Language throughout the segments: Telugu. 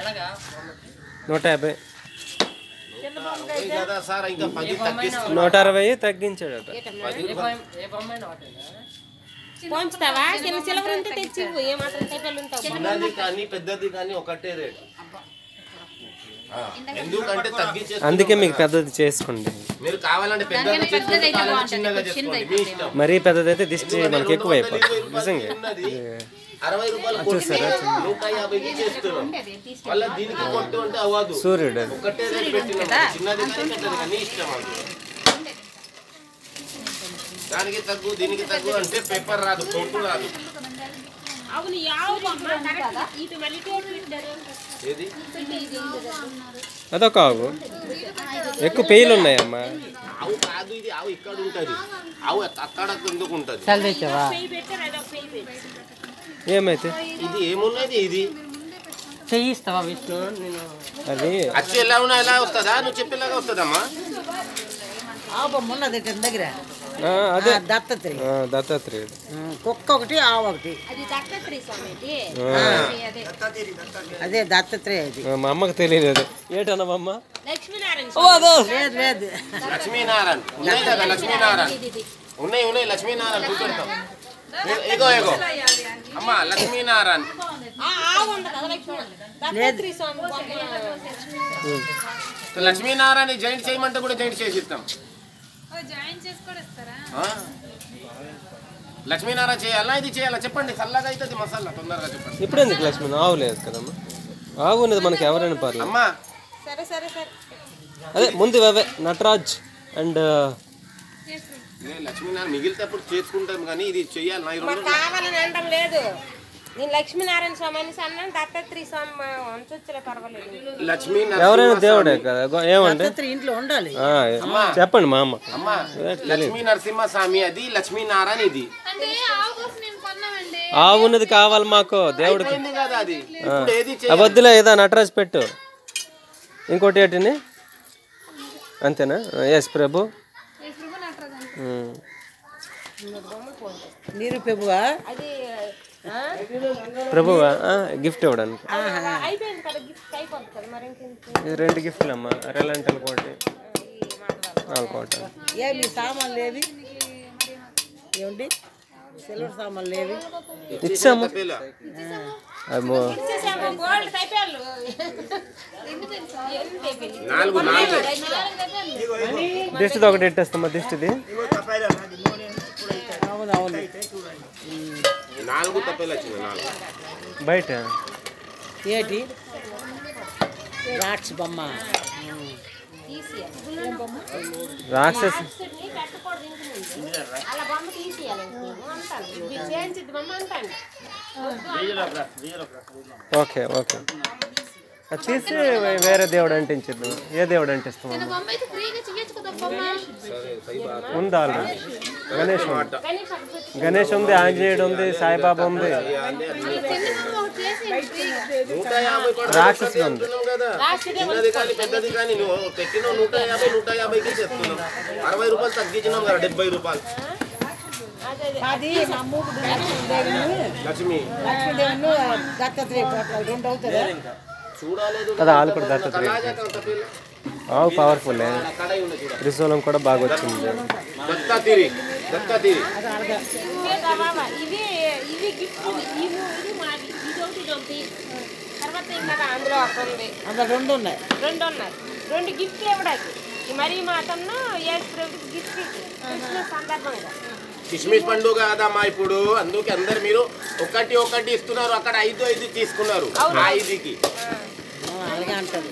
నూట యాభై అరవై కదా సార్ ఇంకా పది తగ్గిస్తాం నూట అరవై తగ్గించాడట పంచుతావా చిన్న సిలవర్ ఉంటే తెచ్చి ఇవ్వు. ఏ మాత్రం టైపులు ఉంటావు చిన్నది కానీ పెద్దది కానీ ఒకటే రేట్ ఆ, ఎందుకంటే తగ్గించే అందుకే మీకు పెద్దది చేసుకోండి మీరు కావాలంటే పెద్దగా చేసుకోండి కావాలంటే చిన్నగా చేసుకోండి మీ ఇష్టం మరీ పెద్దదైతే దిష్టి మనకి ఎక్కువ అయిపోతుంది నిజంగా ఉన్నది అరవై రూపాయలు కొట్టి నూట యాభైకి చేస్తున్నాం మళ్ళీ దీనికి కొట్టు అంటే అవ్వదు సూర్యుడు అది ఒకటే రేట్ పెట్టినాం చిన్నది కానీ పెద్దది కానీ ఇష్టం అది దానికి తగ్గు దీనికి తగ్గు అంటే పేపర్ రాదు ఫోటో రాదు అవును యావు అమ్మ, కరెక్ట్. ఇటు మళ్ళీ టోపీ పెట్టారు. ఏది అదొక ఆవు ఎక్కువ పెయిలు ఉన్నాయమ్మా ఆవు కాదు ఇది ఆవు ఇక్కడ ఉంటది ఆవు అక్కడ ఎందుకు ఉంటది పెయ్యి పెట్టారు అదొక పెయ్యి పెట్టారు ఏమైతే ఇది ఏమున్నది ఇది చేయిస్తావా విష్ణు నేను అది అచ్చు ఎలా ఉన్నా ఎలా వస్తుందా నువ్వు చెప్పేలాగా వస్తుందమ్మా ఆపమ్మ ఉన్నది ఇతని దగ్గర ఆ, అదే ఆ, దత్తత్రి ఆ, దత్తాత్రేయుడు ఉమ్, కుక్క ఒకటి ఆవు ఒకటి అది దత్తాత్రేయ స్వామిది అదే దత్తత్రేయ అది ఆ, మా అమ్మకి తెలియలేదు ఏంటన్నావమ్మ లక్ష్మీనారాయణ స్వామి లేదు లేదు లక్ష్మీనారాయణ ఉన్నాయి కదా లక్ష్మీనారాయణ ఉన్నాయి ఉన్నాయి లక్ష్మీనారాయణ చూపెడతాం ఏ- ఏగో ఏగో అమ్మ లక్ష్మీనారాయణ ఆ ఆవు ఉంది కదా లక్ష్మీనారాయణ దత్తాత్రేయ స్వామి బొమ్మ. లక్ష్మీనారాయణ జాయింట్ చేయమంటే కూడా జాయింట్ చేసి ఇస్తాం ఆ? లక్ష్మీనారాయణ చేయాలా ఇది చేయాలా చెప్పండి చల్లగా అవుతుంది మసాలా తొందరగా చెప్పండి ఇప్పుడు ఎందుకు లక్ష్మణ్ ఆవు లేదు కదమ్మా ఆవు ఉన్నది మనకి ఎవరైనా పర్లేదు అమ్మా సరే సరే సరే అదే ముందు అవే నటరాజ్ అండ్ ఇదే లక్ష్మీనారాయణ మిగిలితేప్పుడు చేసుకుంటాం కానీ ఇది చెయ్యాలి నా ఈ మాకు రెండు కావాలని అనడం లేదు నేను లక్ష్మీనారాయణ స్వామి అని అన్నాను దత్తాత్రేయ స్వామి మా వంచొచ్చులే పర్వాలేదు లక్ష్మీ ఎవరైనా దేవుడే కదా గో- ఏమండి దత్తత్రి ఇంట్లో ఉండాలి ఆ, చెప్పండి మా అమ్మ అమ్మ లక్ష్మీ నరసింహ స్వామి అది లక్ష్మీనారాయణ ఇది ఆవు ఉన్నది కావాలి మాకు దేవుడికి అయిపోయింది కదా అది ఇప్పుడు ఏది ఆ వద్దులే ఏదో నటరాజ్ పెట్టు ఇంకోటి ఏంటిని అంతేనా ఎస్ ప్రభు ఉమ్. నీరు పెబువా అది ఆ? ప్రభువా ఆ, గిఫ్ట్ ఇవ్వడానికి అయిపోయింది కదా గిఫ్ట్ అయిపోతుంది కదా మరి ఇంకెందుకు ఇది రెండు గిఫ్ట్లు అమ్మా రెలంటల్ కోటి నాలుగు కోట ఏమి సామాన్లు ఏవి ఏమండి సిల్వర్ సామాన్లు ఏవి ఇచ్చాము పిల్ల. అమ్మో ఇచ్చేసాము గోల్డ్ టైపాలు ఎన్ని టైపాలు నాలుగు నాలుగు దిష్టిది ఒకటి ఎట్టేస్తామా దిష్టిది అవును అవును నాలుగు తప్పేలు వచ్చినాయి నాలుగు బయట ఏటి రాట్స్ బొమ్మ రాక్షస్ ని పెట్టకూడదు ఇంటి ముందు అలా బొమ్మ తీసేయాలి ఇంక నేను అంటాను మీరు చేయించిద్ది బొమ్మ అంటాను ఓకే ఓకే అది తీసి వేరే దేవుడు అంటించిద్దాం ఏ దేవుడు అంటిస్తామమ్మా బొమ్మ అయితే ఫ్రీగా చేయొచ్చు కదా బొమ్మ ఉంది ఆల్రెడీ గణేష్ ఉంది. గణేష్ అక్కడ గణేష్ ఉంది ఆంజనేయుడు ఉంది సాయిబాబా ఉంది నూట యాభై కూడా రాక్షసుడు ఉంది చెప్తున్నాం కదా చిన్నది కానీ పెద్దది కానీ నువ్వు పెట్టిన నూట యాభై నూట యాభైకి చెప్తున్నాం అరవై రూపాయలు తగ్గించినాం కదా డెబ్బై రూపాయలు అది మా మూకుడు లక్ష్మీదేవిని లక్ష్మి లక్ష్మీదేవిని దత్తత్రేయ ఫోటో రెండు అవుతుందా చూడలేదు అది ఆలు కూడా దత్తత్రేయ ఆవు పవర్ఫుల్ కడాయి ఉంది చూడ త్రిశూలం కూడా బాగా వచ్చింది దత్తాతిరి దత్తాతిరి ఇవే కావాలా ఇవి ఇవి గిఫ్ట్ ఇవి ఇది మాది ఇది ఒకటి ఇది ఒకటి తర్వాత ఇంకా అందులో ఒక ఉంది అందులో రెండు ఉన్నాయి రెండు ఉన్నాయి రెండు గిఫ్ట్లు ఇవ్వడానికి ఈ మరి మా అతను ఏసు ప్రభుకి గిఫ్ట్ ఇచ్చిన సందర్భంగా కిస్మిస్ పండుగ కదమ్మా ఇప్పుడు అందుకే అందరు మీరు ఒకటి ఒకటి ఇస్తున్నారు అక్కడ ఐదు ఐదు తీసుకున్నారు ఆ ఐదుకి ఆ, అలాగే అంటారు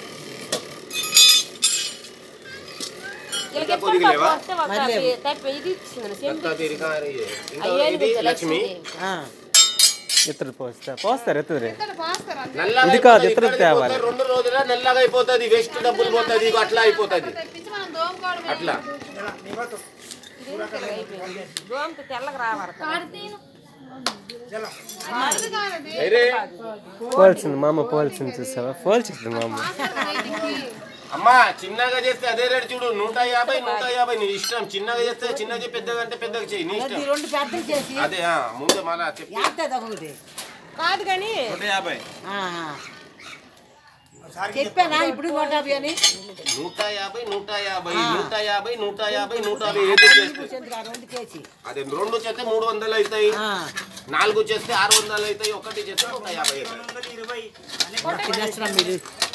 వీళ్ళకి ఇంకా ఎప్పుడు కొద్దిగా లేవా? వస్తే ఒక తప్ప ఇది ఇచ్చింది సెంటు దత్తాతిరి కారి. ఇంకా అయ్యేది ఇది బిడ్డ లక్ష్మి లక్ష్మి ఆ, ఇతరు పోస్తా పోస్తారు ఎత్తురి నల్లగా ఇది కాదు, అయిపోతది. ఇతరులకు ఇక్కడ తేవాలి. అయిపోతుంది, రెండు రోజుల నల్లగా అయిపోతుంది వేస్ట్ డబ్బులు పోతుంది ఇగో అట్లా అయిపోతుంది అట్లా దోమకి తెల్లగా రావాలి వేరే పోల్చింది మా అమ్మ పోల్చింది చూసావా పోల్చింది మా అమ్మ అమ్మా చిన్నగా చేస్తే అదే రేటు చూడు నూట యాభై నూట యాభై నీ ఇష్టం చిన్నగా చేస్తే చిన్నది పెద్దగా అంటే పెద్దగా చెయ్యి నీ ఈ ఇష్టం రెండు పెద్దలు చేసి అదే ఆ, ముందే మళ్ళా చెప్పి యాత్తది ఒకటి కాదు కానీ నూట యాభై ఆ, ఆ. చెప్పానా ఇప్పుడు నూట యాభై అని నూట యాభై నూట యాభై నూట యాభై నూట యాభై నూట యాభై ఏది చేస్తే ఎందుకు ఆ రెండు కేజీ అదే రెండు చేస్తే మూడు వందలు అవుతాయి ఆ, నాలుగు చేస్తే ఆరు వందలు అవుతాయి ఒకటి చేస్తే నూట యాభై అవుతాయి మరి తినేస్తున్నాం మీరు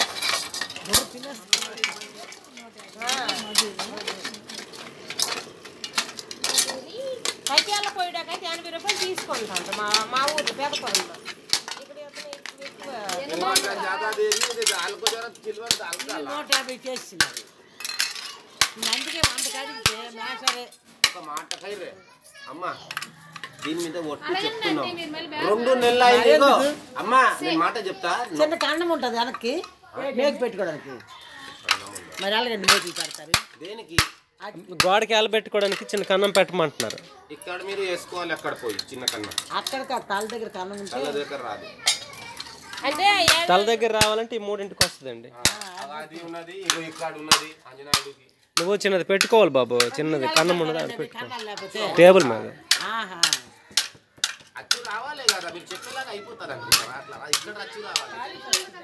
కైత్యాల పోయడాకైతే ఎనభై రూపాయలు తీసుకుంటాంట మా మా ఊరు పెదపురంలో ఇక్కడ అతను ఎక్కువ ఇవాళ జాగా దేని, ఇది దాల్కో జర చిల్వర్ దాల్కా లా. నూట యాభై చేస్తున్నారు నేను అందుకే వంద కడిగితే మేసరే ఒక మాట కైరే అమ్మా దీని మీద ఒట్టు చెప్తున్నాం రెండు నెలలు అయింది ఇగో. అమ్మా నేను మాట చెప్తా చిన్న కాండం ఉంటుంది వెనక్కి మేకు పెట్టుకోవడానికి మరి అలాగే మేకులు పెడతారు దేనికి గోడకి ఎలబెట్టుకోవడానికి చిన్న కన్నం పెట్టమంటున్నారు ఇక్కడ మీరు వేసుకోవాలి అక్కడ పోయి చిన్న కన్నా అక్కడ కాదు, తల దగ్గర కన్నం ఉంటే తల దగ్గర రాదు అంటే ఏ- తల దగ్గర రావాలంటే ఈ మూడింటికి వస్తుందండి అది ఉన్నది ఇగో ఇక్కడ ఉన్నది ఆంజనేయుడికి నువ్వు చిన్నది పెట్టుకోవాలి బాబు చిన్నది కన్నం ఉన్నది అది పెట్టుకో కన్నాలు లేకపోతే టేబుల్ మీద ఆహా అచ్చు రావాలి కదా మీరు చెప్పేలాగా అయిపోతారు అనుకుంటారా అట్లా ఇక్కడ అచ్చు రావాలి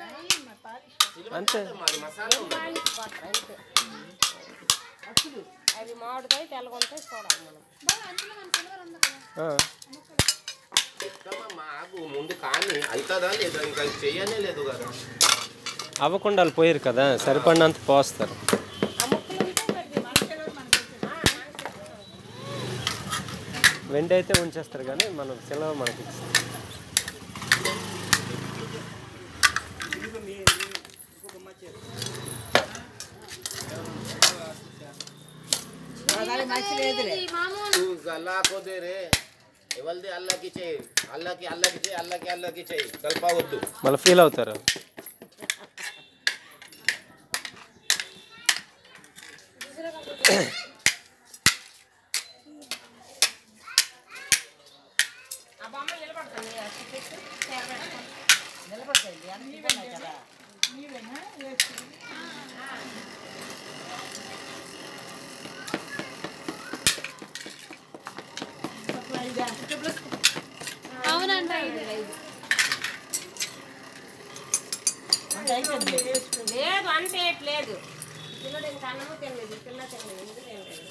అంతే మరి మసాలా ఉన్నది అవి మామిడికాయ తెల్లగొంటాయి చూడాలి మనం ఆ. ఎక్కమ్మా మాకు ముందు కానీ అవుతుందా లేదా ఇంకా చెయ్యనే లేదు కదా అవ్వకుండా వాళ్ళు పోయారు కదా సరిపడినంత పోస్తారు ఆ ముక్కలు ఉంటే మరి వెండి అయితే ఉంచేస్తారు కానీ మనం సిల్వర్ మనకి ఇస్తారు. అదే మంచి లేదులే నువ్వు గల్లా కోదేరే ఎవరిది అల్లకి చేయి అల్లకి అల్లకి చేయి అల్లకి అల్లకి చేయి కలపవద్దు మళ్ళీ ఫీల్ అవుతారు ఆ బొమ్మ నిలబడుతుంది ఆ పెట్టు, చీర పెట్టుకో. నిలబడతాయి వెనక్కి ఉన్నాయి కదా అంటే అయిపోయింది లేదు అంటే ఏట్ లేదు పిల్లడు ఇంకా అన్నము తినలేదు పిల్ల తినలేదు ఎందుకు తినలేదు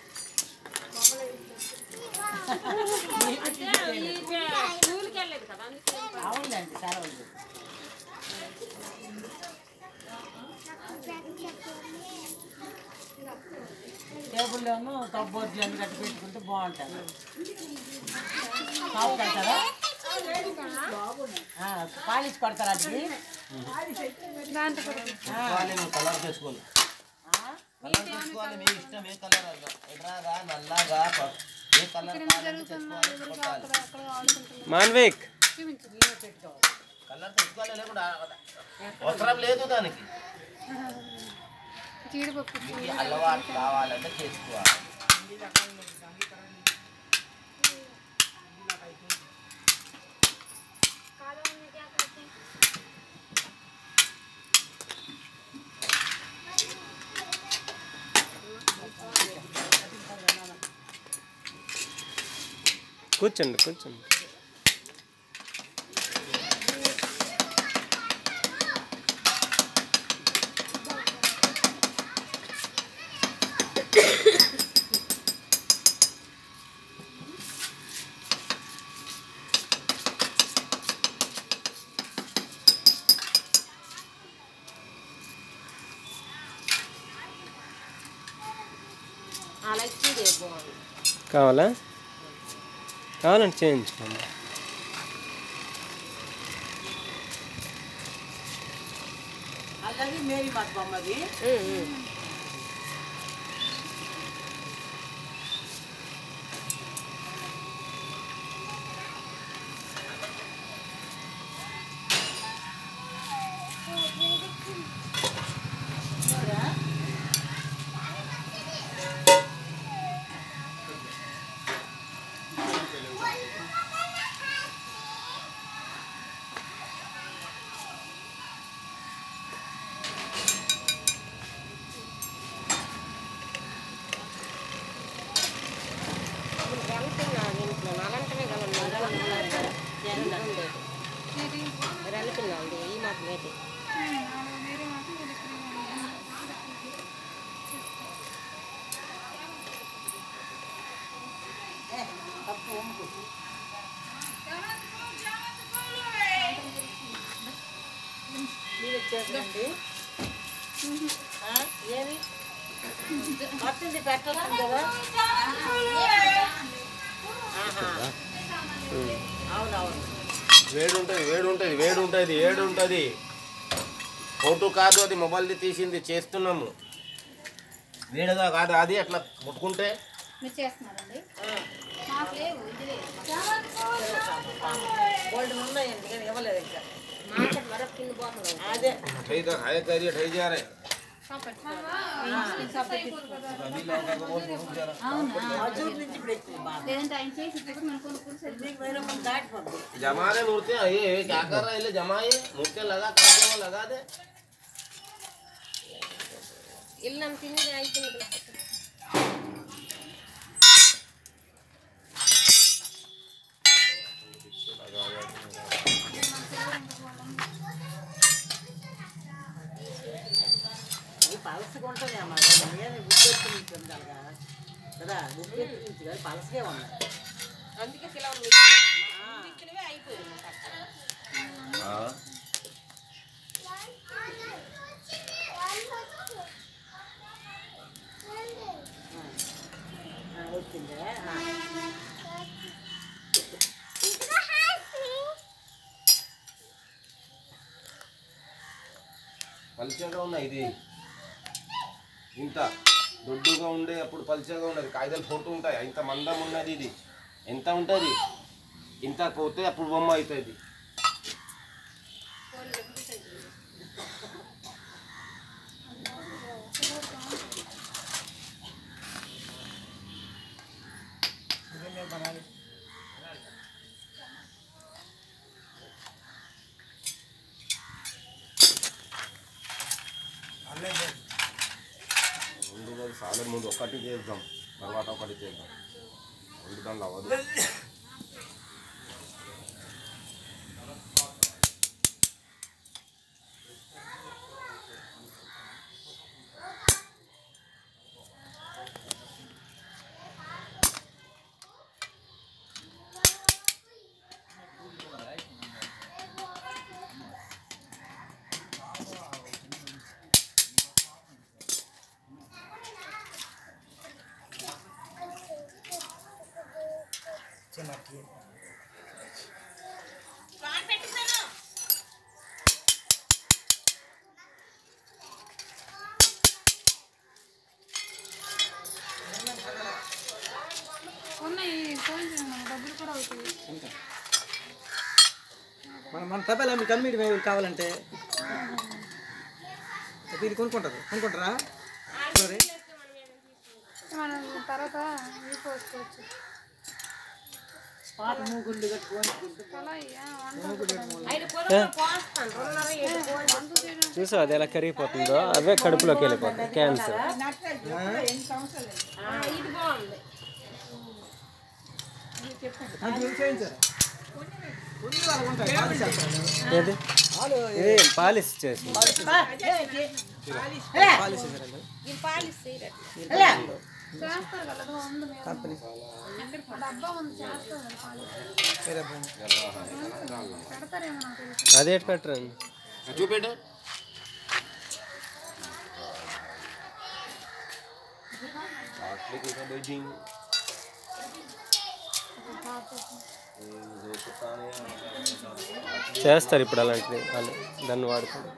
అంటే ఈ స్కూల్కి వెళ్ళలేదు కదా అందుకే అవునండి సెలవులు టేబుల్లోనూ కబ్బోర్డ్లు అన్ని కట్టి పెట్టుకుంటే బాగుంటుంది కావు కడతారా ఆ, పాలిష్ కొడతారా అది కలర్ చేసుకోవాలి కలర్ చేసుకోవాలి మీ ఇష్టం ఏ కలర్ ఎర్రగా నల్లగా ప- ఏ కలర్ కావాలంటే చేసుకోవాలి కొట్టాలి. మాన్విక్ కలర్ తెచ్చుకోవాలి లేకుండా అవసరం లేదు దానికి మీకు అలవాటు కావాలంటే చేసుకోవాలి కూర్చోండి కూర్చోండి ఆ లక్ష్మీదే బాగుంది కావాలా కావాలంటే చేయించుకోండి అలాగే మేరీ మాకు బొమ్మది వెళ్తున్నాడు ఇంట్లో నలంటమే కదా రెల్లిపిల్లాడు ఈ మాత్రం ఏంటి మీరు ఇచ్చేసండి ఏది పట్టింది పెట్టొస్తుంది కదా ఆహా. అవునవును వేడి ఉంటుంది వేడి ఉంటుంది వేడి ఉంటుంది ఏడు ఉంటుంది ఫోటో కాదు అది మొబైల్ది తీసింది చేస్తున్నాము వేడిగా కాదు అది అట్లా ముట్టుకుంటే మీరు చేస్తున్నారండి మాకు లేవు ఇది లేదు గోల్డ్ ఉన్నాయండి కానీ ఇవ్వలేదు ఇంకా మార్కెట్ మరొక కింద పోతుంది అదే ठई तो हाय करिए ठई जा रहे అజూర్ నుంచి ఇప్పుడు ఎత్తుంది బాగా లేదంటే ఆయన చేసి ఇప్పుడు మనం కొనుక్కొని సరే మీకు వేరే ముందు దాటిపోద్ది जमा रहे मूर्ति ये ये क्या कर रहा है ले जमाए मूर्ति लगा कांटे में लगा दे ఇల్లు నన్ను తినేది అయిపోయింది ఇది పలసగా ఉంటుంది అమ్మ ఏది ఉప్పెత్తి నుంచి ఉండాలి కదా కదా ఉప్పెత్తి నుంచి కదా పలసగే ఉన్నాయి అందుకే కిలో మిగిలినవే అయిపోయింది हां ఆ, వచ్చిందే ఆ. పల్చగా ఉన్నాయి ఇది ఇంత దొడ్డుగా ఉండే అప్పుడు పల్చగా ఉన్నది కాగితాలు ఫోటో ఉంటాయి ఇంత మందం ఉన్నది ఇది ఎంత ఉంటుంది ఇంత పోతే అప్పుడు బొమ్మ అవుతుంది రెండు రోజులు చాలా ముందు ఒకటి చేద్దాం తర్వాత ఒకటి చేద్దాం రెండు దానిలో అవ్వదు ఉన్నాయి ఫోన్ చేయండి డబ్బులు కూడా అవుతాయి మన మన తప్పేలా మీకు కమ్మిడి మేము కావాలంటే అయితే ఇది కొనుక్కుంటారు కొనుక్కుంటారా సరే మనం తర్వాత ఇవి పోసుకోవచ్చు పాత మూగుళ్ళు కట్టుకొని అలా ఇయ్య, వంట ఐదు పొలం పోస్తాను రెండున్నర ఏడు పోయి చూసావు అది ఎలా కరిగిపోతుందో అవే కడుపులోకి వెళ్ళిపోతాయి క్యాన్సర్ ఇది బాగుంది అది ఏం చేయించారు కొన్ని వాళ్ళకు ఉంటాయి పాలిష్ చేస్తారు. ఏది ఇది పాలిష్ చేసి పాలిష్ చేశారండి ఇది పాలిస్తే చేస్తారు కదా అదిగో ఉంది మేము. కంపెనీ డబ్బా ఉంది చేస్తారు కదా పాలు. వేరే భూమి పెడతారేమో నాకు తెలిసి అదేటి పెట్టరండి చూపెట్టు బెడ్డింగ్ చేస్తారు ఇప్పుడు అలాంటివి వాళ్ళు దాన్ని వాడుతారు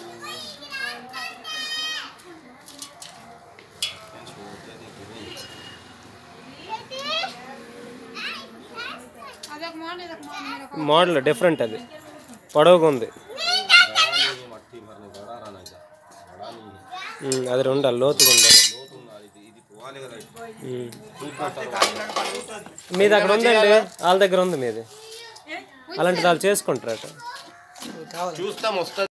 అదొక మోడల్ ఇదొక మోడల్ మీరు ఒక మోడల్ డిఫరెంట్ అది పొడవుగా ఉంది మట్టి మరి బడా రానైతే బడా నీ ఉమ్, అది ఉండాలి లోతుగా ఉండాలి లోతు ఉండాలి ఇది ఇది పోవాలి కదా ఉమ్. చూసుకుంటారు మీది అక్కడ ఉందండి వాళ్ళ దగ్గర ఉంది మీది అలాంటిది వాళ్ళు చేసుకుంటారట కావాలి చూస్తాం వస్తుంది